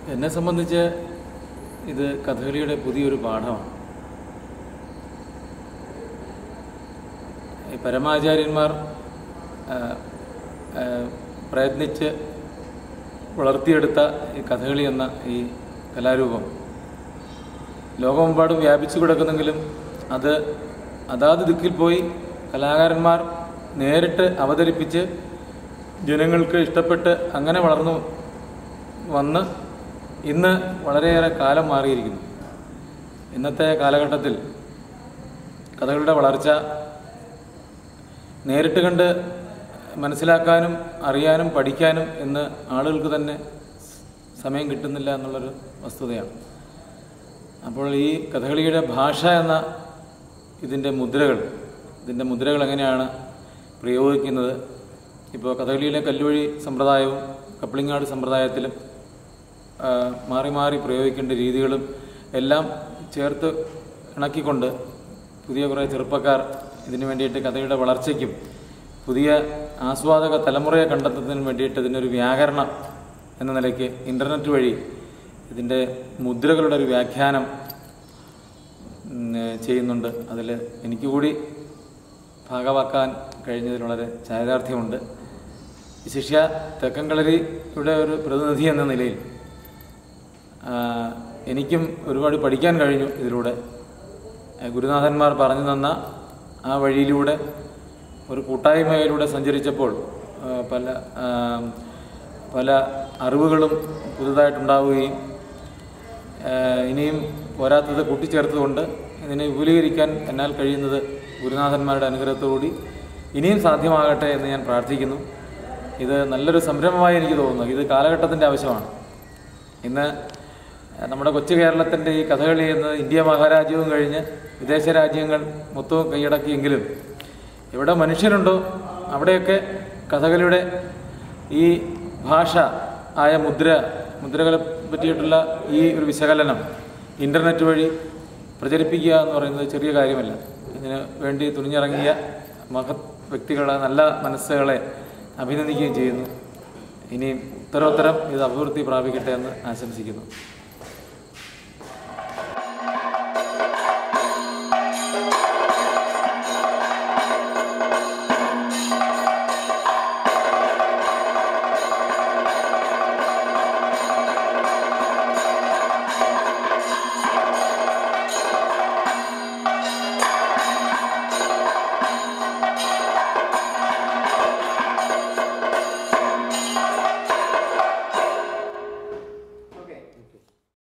എന്നെ സംബന്ധിച്ച് ഇത് കഥകളിയുടെ പുതിയൊരു പാഠമാണ് ഈ പരമാചാര്യന്മാർ ആ, ആ, പ്രയത്നിച്ച് വളർത്തിയെടുത്ത ഈ കഥകളി എന്ന ഈ കലാരൂപം ലോകമെമ്പാടും വ്യാപിച്ചു കിടക്കുന്നെങ്കിലും അത് അതാത് ദിക്കിൽ പോയി കലാകാരന്മാർ നേരിട്ട് അവതരിപ്പിച്ച് ജനങ്ങൾക്ക് ഇഷ്ടപ്പെട്ട് അങ്ങനെ വളർന്നു വന്ന് ഇന്ന് വളരെയേറെ കാലം മാറിയിരിക്കുന്നു ഇന്നത്തെ കാലഘട്ടത്തിൽ കഥകളുടെ വളർച്ച നേരിട്ട് കണ്ട് മനസ്സിലാക്കാനും അറിയാനും പഠിക്കാനും ഇന്ന് ആളുകൾക്ക് തന്നെ സമയം കിട്ടുന്നില്ല എന്നുള്ളൊരു വസ്തുതയാണ് അപ്പോൾ ഈ കഥകളിയുടെ ഭാഷ എന്ന ഇതിൻ്റെ മുദ്രകൾ ഇതിൻ്റെ മുദ്രകൾ എങ്ങനെയാണ് പ്രയോഗിക്കുന്നത് ഇപ്പോൾ കഥകളിയിലെ കല്ലുവഴി സമ്പ്രദായവും കപ്ലിങ്ങാട് സമ്പ്രദായത്തിലും ആ, മാറി മാറി പ്രയോഗിക്കേണ്ട രീതികളും എല്ലാം ചേർത്ത് ഇണക്കിക്കൊണ്ട് പുതിയ കുറേ ചെറുപ്പക്കാർ ഇതിനു വേണ്ടിയിട്ട് കഥയുടെ വളർച്ചയ്ക്കും പുതിയ ആസ്വാദക തലമുറയെ കണ്ടെത്തുന്നതിന് വേണ്ടിയിട്ട് ഇതിനൊരു വ്യാകരണം എന്ന നിലയ്ക്ക് ഇൻ്റർനെറ്റ് വഴി ഇതിൻ്റെ മുദ്രകളുടെ ഒരു വ്യാഖ്യാനം ഉം, ചെയ്യുന്നുണ്ട് അതിൽ എനിക്ക് കൂടി ഭാഗമാക്കാൻ കഴിഞ്ഞതിൽ വളരെ ചാരിതാർത്ഥ്യമുണ്ട് ശിഷ്യ തെക്കൻകളരിയുടെ ഒരു പ്രതിനിധി എന്ന നിലയിൽ ആ, എനിക്കും ഒരുപാട് പഠിക്കാൻ കഴിഞ്ഞു ഇതിലൂടെ ആ, ഗുരുനാഥന്മാർ പറഞ്ഞു തന്ന ആ വഴിയിലൂടെ ഒരു കൂട്ടായ്മയിലൂടെ സഞ്ചരിച്ചപ്പോൾ ആ, പല ആ, പല അറിവുകളും പുതുതായിട്ടുണ്ടാവുകയും ആ, ഇനിയും പോരാത്തത് കൂട്ടിച്ചേർത്തുകൊണ്ട് ഇതിനെ വിപുലീകരിക്കാൻ എന്നാൽ കഴിയുന്നത് ഗുരുനാഥന്മാരുടെ അനുഗ്രഹത്തോടുകൂടി ഇനിയും സാധ്യമാകട്ടെ എന്ന് ഞാൻ പ്രാർത്ഥിക്കുന്നു ഇത് നല്ലൊരു സംരംഭമായി എനിക്ക് തോന്നുന്നു ഇത് കാലഘട്ടത്തിൻ്റെ ആവശ്യമാണ് ഇന്ന് നമ്മുടെ കൊച്ചു കേരളത്തിൻ്റെ ഈ കഥകളി എന്നത് ഇന്ത്യ മഹാരാജ്യവും കഴിഞ്ഞ് വിദേശ രാജ്യങ്ങൾ മൊത്തവും കൈയടക്കിയെങ്കിലും എവിടെ മനുഷ്യരുണ്ടോ അവിടെയൊക്കെ കഥകളിയുടെ ഈ ഭാഷ ആയ മുദ്ര മുദ്രകളെ പറ്റിയിട്ടുള്ള ഈ ഒരു വിശകലനം ഇൻ്റർനെറ്റ് വഴി പ്രചരിപ്പിക്കുക എന്ന് പറയുന്നത് ചെറിയ കാര്യമല്ല ഇതിന് വേണ്ടി തുനിഞ്ഞിറങ്ങിയ മഹത് വ്യക്തികളെ നല്ല മനസ്സുകളെ അഭിനന്ദിക്കുകയും ചെയ്യുന്നു ഇനിയും ഉത്തരോത്തരം ഇത് അഭിവൃദ്ധി പ്രാപിക്കട്ടെ എന്ന് ആശംസിക്കുന്നു